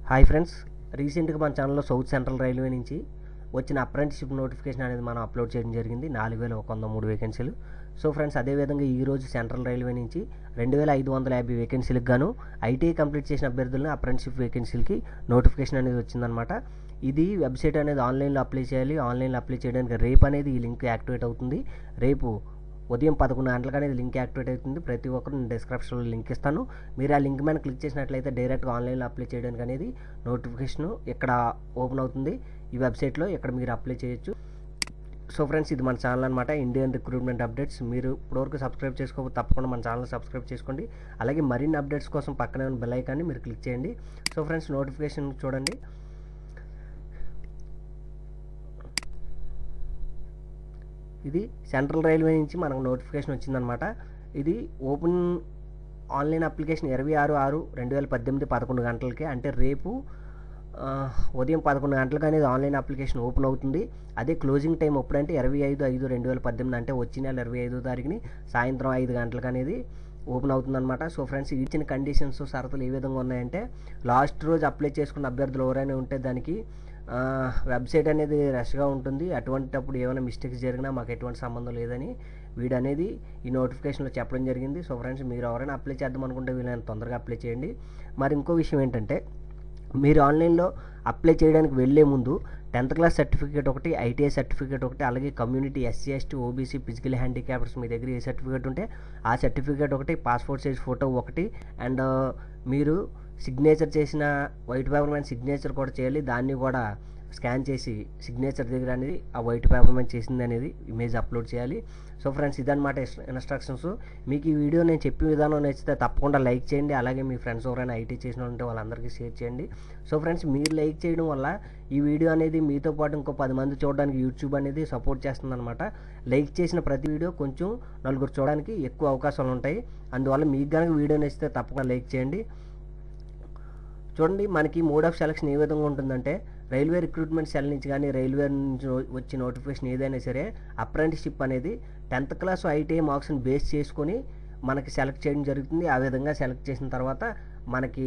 Hi friends రీసెంట్గా మన ఛానల్లో సౌత్ సెంట్రల్ రైల్వే నుంచి వచ్చిన అప్రెంటిస్షిప్ నోటిఫికేషన్ అనేది మనం అప్లోడ్ చేయడం జరిగింది నాలుగు వేల ఒక వంద మూడు వేకెన్సీలు సో ఫ్రెండ్స్ అదేవిధంగా ఈరోజు సెంట్రల్ రైల్వే నుంచి రెండు వేల ఐదు వందల యాభై వేకెన్సీలకు గాను ఐటీఐ కంప్లీట్ చేసిన అభ్యర్థులను అప్రెంటిస్షిప్ వేకెన్సీలకి నోటిఫికేషన్ అనేది వచ్చిందనమాట ఇది వెబ్సైట్ అనేది ఆన్లైన్లో అప్లై చేయాలి ఆన్లైన్లో అప్లై చేయడానికి రేపు అనేది ఈ లింక్ యాక్టివేట్ అవుతుంది రేపు ఉదయం పదకొండు గంటలకు అనేది లింక్ యాక్టివేట్ అవుతుంది ప్రతి ఒక్కరు నేను డిస్క్రిప్షన్లో లింక్ ఇస్తాను మీరు ఆ లింక్ మీద క్లిక్ చేసినట్లయితే డైరెక్ట్గా ఆన్లైన్లో అప్లై చేయడానికి అనేది నోటిఫికేషన్ ఇక్కడ ఓపెన్ అవుతుంది ఈ వెబ్సైట్లో ఇక్కడ మీరు అప్లై చేయొచ్చు సో ఫ్రెండ్స్ ఇది మన ఛానల్ అనమాట ఇండియన్ రిక్రూట్మెంట్ అప్డేట్స్ మీరు ఇప్పటివరకు సబ్స్క్రైబ్ చేసుకోకపోతే తప్పకుండా మన ఛానల్ సబ్స్క్రైబ్ చేసుకోండి అలాగే మరిన్ని అప్డేట్స్ కోసం పక్కనే ఉన్న బెల్ ఐకాన్ని మీరు క్లిక్ చేయండి సో ఫ్రెండ్స్ నోటిఫికేషన్ చూడండి ఇది సెంట్రల్ రైల్వే నుంచి మనకు నోటిఫికేషన్ వచ్చిందనమాట ఇది ఓపెన్ ఆన్లైన్ అప్లికేషన్ ఇరవై ఆరు ఆరు రెండు వేల పద్దెనిమిది పదకొండు గంటలకి అంటే రేపు ఆ, ఉదయం పదకొండు గంటలకు అనేది ఆన్లైన్ అప్లికేషన్ ఓపెన్ అవుతుంది అదే క్లోజింగ్ టైం ఎప్పుడంటే ఇరవై ఐదు ఐదు రెండు వేల పద్దెనిమిది అంటే వచ్చే నెల ఇరవై ఐదో తారీఖుని సాయంత్రం ఐదు గంటలకు అనేది ఓపెన్ అవుతుందన్నమాట సో ఫ్రెండ్స్ ఇచ్చిన కండిషన్స్ షరతులు ఏ విధంగా ఉన్నాయంటే లాస్ట్ రోజు అప్లై చేసుకున్న అభ్యర్థులు ఎవరైనా ఉంటే దానికి ఆ, వెబ్సైట్ అనేది రష్గా ఉంటుంది అటువంటిప్పుడు ఏమైనా మిస్టేక్స్ జరిగినా మాకు ఎటువంటి సంబంధం లేదని వీడు అనేది ఈ నోటిఫికేషన్లో చెప్పడం జరిగింది సో ఫ్రెండ్స్ మీరు ఎవరైనా అప్లై చేద్దాం అనుకుంటే వీళ్ళని తొందరగా అప్లై చేయండి మరి ఇంకో విషయం ఏంటంటే మీరు ఆన్లైన్లో అప్లై చేయడానికి వెళ్ళే ముందు టెన్త్ క్లాస్ సర్టిఫికేట్ ఒకటి ఐటీఐ సర్టిఫికేట్ ఒకటి అలాగే community SC ST OBC physical handicaps మీ దగ్గర ఏ సర్టిఫికేట్ ఉంటే ఆ సర్టిఫికేట్ ఒకటి పాస్పోర్ట్ సైజ్ ఫోటో ఒకటి అండ్ మీరు సిగ్నేచర్ చేసిన వైట్ పేపర్ మీద సిగ్నేచర్ కూడా చేయాలి దాన్ని కూడా స్కాన్ చేసి సిగ్నేచర్ దగ్గర అనేది ఆ వైట్ పేపర్ మీద చేసింది అనేది ఇమేజ్ అప్లోడ్ చేయాలి సో ఫ్రెండ్స్ ఇదన్నమాట ఇన్స్ట్రక్షన్స్ మీకు ఈ వీడియో నేను చెప్పే విధానం నచ్చితే తప్పకుండా లైక్ చేయండి అలాగే మీ ఫ్రెండ్స్ ఎవరైనా ఐటీ చేసిన వాళ్ళు ఉంటే వాళ్ళందరికీ షేర్ చేయండి సో ఫ్రెండ్స్ మీరు లైక్ చేయడం వల్ల ఈ వీడియో అనేది మీతో పాటు ఇంకో పది మంది చూడడానికి యూట్యూబ్ అనేది సపోర్ట్ చేస్తుందన్నమాట లైక్ చేసిన ప్రతి వీడియో కొంచెం నలుగురు చూడడానికి ఎక్కువ అవకాశాలు ఉంటాయి అందువల్ల మీకు కనుక వీడియో నచ్చితే తప్పకుండా లైక్ చేయండి చూడండి మనకి మోడ్ ఆఫ్ సెలక్షన్ ఏ విధంగా ఉంటుందంటే రైల్వే రిక్రూట్మెంట్ సెల్ నుంచి కానీ రైల్వే నుంచి వచ్చే నోటిఫికేషన్ ఏదైనా సరే అప్రెంటిస్షిప్ అనేది టెన్త్ క్లాస్ ఐటీఐ మార్క్స్ని బేస్ చేసుకొని మనకి సెలెక్ట్ చేయడం జరుగుతుంది ఆ విధంగా సెలెక్ట్ చేసిన తర్వాత మనకి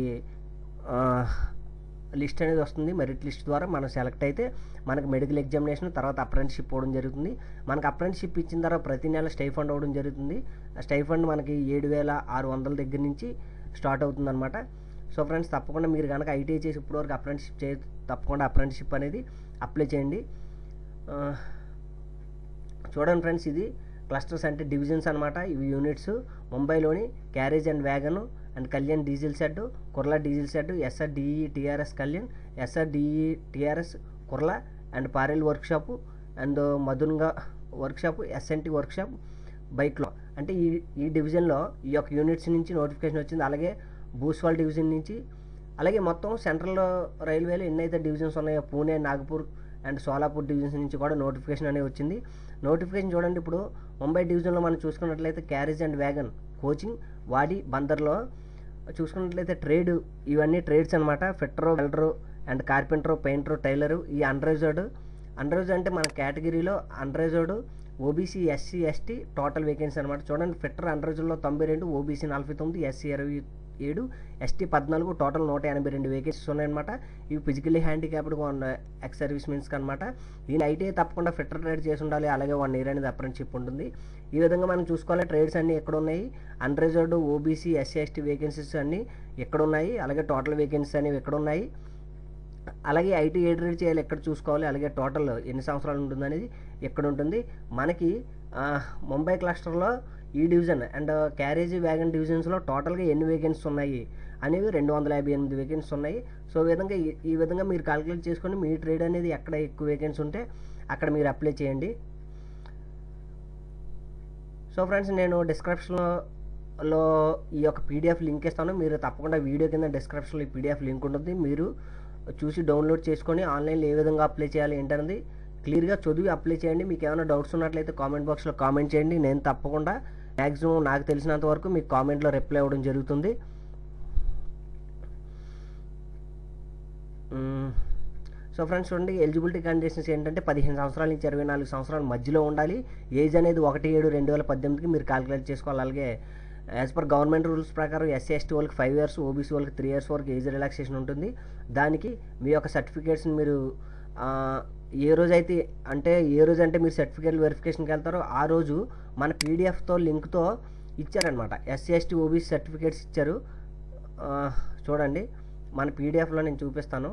లిస్ట్ అనేది వస్తుంది మెరిట్ లిస్ట్ ద్వారా మనం సెలెక్ట్ అయితే మనకి మెడికల్ ఎగ్జామినేషన్ తర్వాత అప్రెంటిషిప్ అవ్వడం జరుగుతుంది మనకి అప్రెంటిషిప్ ఇచ్చిన తర్వాత ప్రతి నెల స్టైఫండ్ అవ్వడం జరుగుతుంది ఆ స్టైఫండ్ మనకి ఏడు వేల ఆరు వందల దగ్గర నుంచి స్టార్ట్ అవుతుంది అనమాట సో ఫ్రెండ్స్ తప్పకుండా మీరు కనుక ఐటీఐ చేసి ఇప్పటివరకు అప్రెంటిషిప్ చే తప్పకుండా అప్రెంటిషిప్ అనేది అప్లై చేయండి ఆ, చూడండి ఫ్రెండ్స్ ఇది క్లస్టర్స్ అంటే డివిజన్స్ అనమాట ఇవి యూనిట్స్ ముంబైలోని carriage and wagon and Kalyan diesel shed Kurla diesel shed SR DE TRS Kalyan SR DE TRS Kurla and Parel workshop and Matunga workshop SNT workshop బైక్లో అంటే ఈ ఈ డివిజన్లో ఈ యొక్క యూనిట్స్ నుంచి నోటిఫికేషన్ వచ్చింది అలాగే భూస్వాల్ డివిజన్ నుంచి అలాగే మొత్తం సెంట్రల్ రైల్వేలో ఎన్నైతే డివిజన్స్ ఉన్నాయో పూణే నాగపూర్ అండ్ సోలాపూర్ డివిజన్స్ నుంచి కూడా నోటిఫికేషన్ అనేది వచ్చింది నోటిఫికేషన్ చూడండి ఇప్పుడు ముంబై డివిజన్లో మనం చూసుకున్నట్లయితే క్యారేజ్ అండ్ వ్యాగన్ కోచింగ్ వాడి బందర్లో చూసుకున్నట్లయితే ట్రేడ్ ఇవన్నీ ట్రేడ్స్ అనమాట fitter welder and carpenter painter tailor ఈ అన్రైజర్డ్ అన్రైజ్ అంటే మన కేటగిరీలో unreserved OBC SC ST total vacancy అనమాట చూడండి ఫిట్టర్ అన్రైజర్లో తొంభై రెండు ఓబీసీ నలభై తొమ్మిది ఎస్సీ ఇరవై ఏడు ఎస్టీ పద్నాలుగు టోటల్ నూట ఎనభై రెండు వేకెన్సీస్ ఉన్నాయన్నమాట ఇవి ఫిజికల్లీ హ్యాండిక్యాప్డ్గా ఉన్న ఎక్స్ సర్వీస్ మెన్స్కి అనమాట దీని ఐటీఐ తప్పకుండా ఫిట్టర్ ట్రేడ్ చేసి ఉండాలి అలాగే వన్ ఇయర్ అనేది అప్రెంటిషిప్ ఉంటుంది ఈ విధంగా మనం చూసుకోవాలి ట్రేడ్స్ అన్నీ ఎక్కడ ఉన్నాయి unreserved OBC SC ST vacancies అన్నీ ఎక్కడ ఉన్నాయి అలాగే టోటల్ వేకెన్సీస్ అనేవి ఎక్కడ ఉన్నాయి అలాగే ఐటీ ఏ ట్రేడ్ చేయాలి ఎక్కడ చూసుకోవాలి అలాగే టోటల్ ఎన్ని సంవత్సరాలు ఉంటుంది అనేది ఎక్కడ ఉంటుంది మనకి ఆ, ముంబై క్లస్టర్లో ఈ డివిజన్ అండ్ క్యారేజీ వ్యాగన్ డివిజన్స్లో టోటల్గా ఎన్ని వేకెన్సీస్ ఉన్నాయి అనేవి రెండు వందల యాభై ఎనిమిది వేకెన్సీస్ ఉన్నాయి సో ఈ విధంగా ఈ- ఈ విధంగా మీరు కాలిక్యులేట్ చేసుకొని మీ ట్రేడ్ అనేది ఎక్కడ ఎక్కువ వేకెన్సీ ఉంటే అక్కడ మీరు అప్లై చేయండి సో ఫ్రెండ్స్ నేను డిస్క్రిప్షన్లో లో ఈ యొక్క పీడిఎఫ్ లింక్ ఇస్తాను మీరు తప్పకుండా వీడియో కింద డిస్క్రిప్షన్లో ఈ పీడిఎఫ్ లింక్ ఉంటుంది మీరు చూసి డౌన్లోడ్ చేసుకొని ఆన్లైన్లో ఏ విధంగా అప్లై చేయాలి ఏంటనేది క్లియర్గా చదివి అప్లై చేయండి మీకు ఏమైనా డౌట్స్ ఉన్నట్లయితే కామెంట్ బాక్స్లో కామెంట్ చేయండి నేను తప్పకుండా మ్యాక్సిమం నాకు తెలిసినంత వరకు మీకు కామెంట్లో రిప్లై అవ్వడం జరుగుతుంది మ్మ్. సో ఫ్రెండ్స్ చూడండి ఎలిజిబిలిటీ కండిషన్స్ ఏంటంటే పదిహేను సంవత్సరాల నుంచి ఇరవై నాలుగు సంవత్సరాల మధ్యలో ఉండాలి ఏజ్ అనేది ఒకటి ఏడు రెండు వేల పద్దెనిమిదికి మీరు క్యాలిక్యులేట్ చేసుకోవాలి అలాగే యాజ్ పర్ గవర్నమెంట్ రూల్స్ ప్రకారం ఎస్సీ ఎస్టీ వాళ్ళకి ఫైవ్ ఇయర్స్ ఓబీసీ వాళ్ళకి త్రీ ఇయర్స్ వరకు ఏజ్ రిలాక్సేషన్ ఉంటుంది దానికి మీ యొక్క సర్టిఫికేట్స్ని మీరు ఆ, ఏ రోజు అయితే అంటే ఏ రోజు అంటే మీరు సర్టిఫికేట్ వెరిఫికేషన్కి వెళ్తారో ఆ రోజు మన పీడిఎఫ్తో లింక్తో ఇచ్చారనమాట ఎస్సీ ఎస్టీ ఓబీసీ సర్టిఫికేట్స్ ఇచ్చారు ఆ, చూడండి మన పీడిఎఫ్లో నేను చూపిస్తాను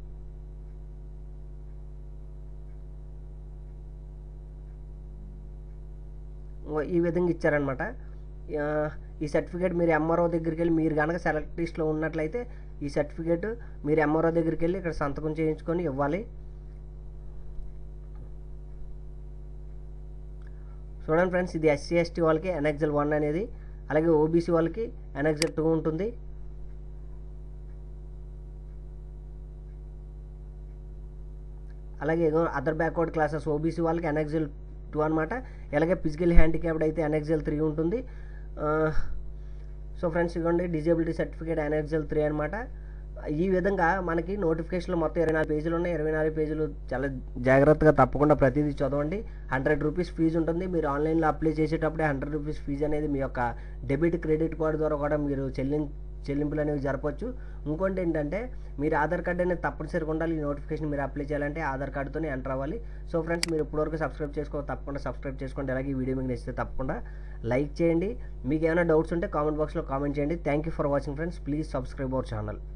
ఓ ఈ విధంగా ఇచ్చారనమాట ఆ, ఈ సర్టిఫికేట్ మీరు ఎంఆర్ఓ దగ్గరికి వెళ్ళి మీరు కనుక సెలెక్ట్ లిస్ట్లో ఉన్నట్లయితే ఈ సర్టిఫికేట్ మీరు ఎంఆర్ఓ దగ్గరికి వెళ్ళి ఇక్కడ సంతకం చేయించుకొని ఇవ్వాలి చూడండి ఫ్రెండ్స్ ఇది ఎస్సీ ఎస్టీ వాళ్ళకి ఎన్ఎక్జల్ వన్ అనేది అలాగే ఓబీసీ వాళ్ళకి ఎన్ఎక్జల్ టూ ఉంటుంది అలాగే అదర్ బ్యాక్వర్డ్ క్లాసెస్ ఓబీసీ వాళ్ళకి ఎన్ఎక్జల్ టూ అనమాట అలాగే ఫిజికల్ హ్యాండిక్యాప్డ్ అయితే ఎన్ఎక్జల్ త్రీ ఉంటుంది సో ఫ్రెండ్స్ ఇవ్వండి డిజేబిలిటీ సర్టిఫికేట్ ఎన్ఎక్జల్ త్రీ అనమాట ఈ విధంగా మనకి నోటిఫికేషన్లో మొత్తం ఇరవై నాలుగు పేజీలు ఉన్నాయి ఇరవై నాలుగు పేజీలు చాలా జాగ్రత్తగా తప్పకుండా ప్రతిదీ చదవండి హండ్రెడ్ రూపీస్ ఫీజు ఉంటుంది మీరు ఆన్లైన్లో అప్లై చేసేటప్పుడే హండ్రెడ్ రూపీస్ ఫీజు అనేది మీ యొక్క డెబిట్ క్రెడిట్ కార్డు ద్వారా కూడా మీరు చెల్లిం చెల్లింపులు అనేవి జరపచ్చు ఇంకోటి ఏంటంటే మీరు ఆధార్ కార్డు అనేది తప్పనిసరిగా ఉండాలి ఈ నోటిఫికేషన్ మీరు అప్లై చేయాలంటే ఆధార్ కార్డుతోనే ఎంటర్ అవ్వాలి సో ఫ్రెండ్స్ మీరు ఇప్పటివరకు సబ్స్క్రైబ్ చేసుకో తప్పకుండా సబ్స్క్రైబ్ చేసుకోండి అలాగే ఈ వీడియో మీకు నచ్చితే తప్పకుండా లైక్ చేయండి మీకు ఏమైనా డౌట్స్ ఉంటే కామెంట్ బాక్స్లో కామెంట్ చేయండి thank you for watching friends please subscribe our channel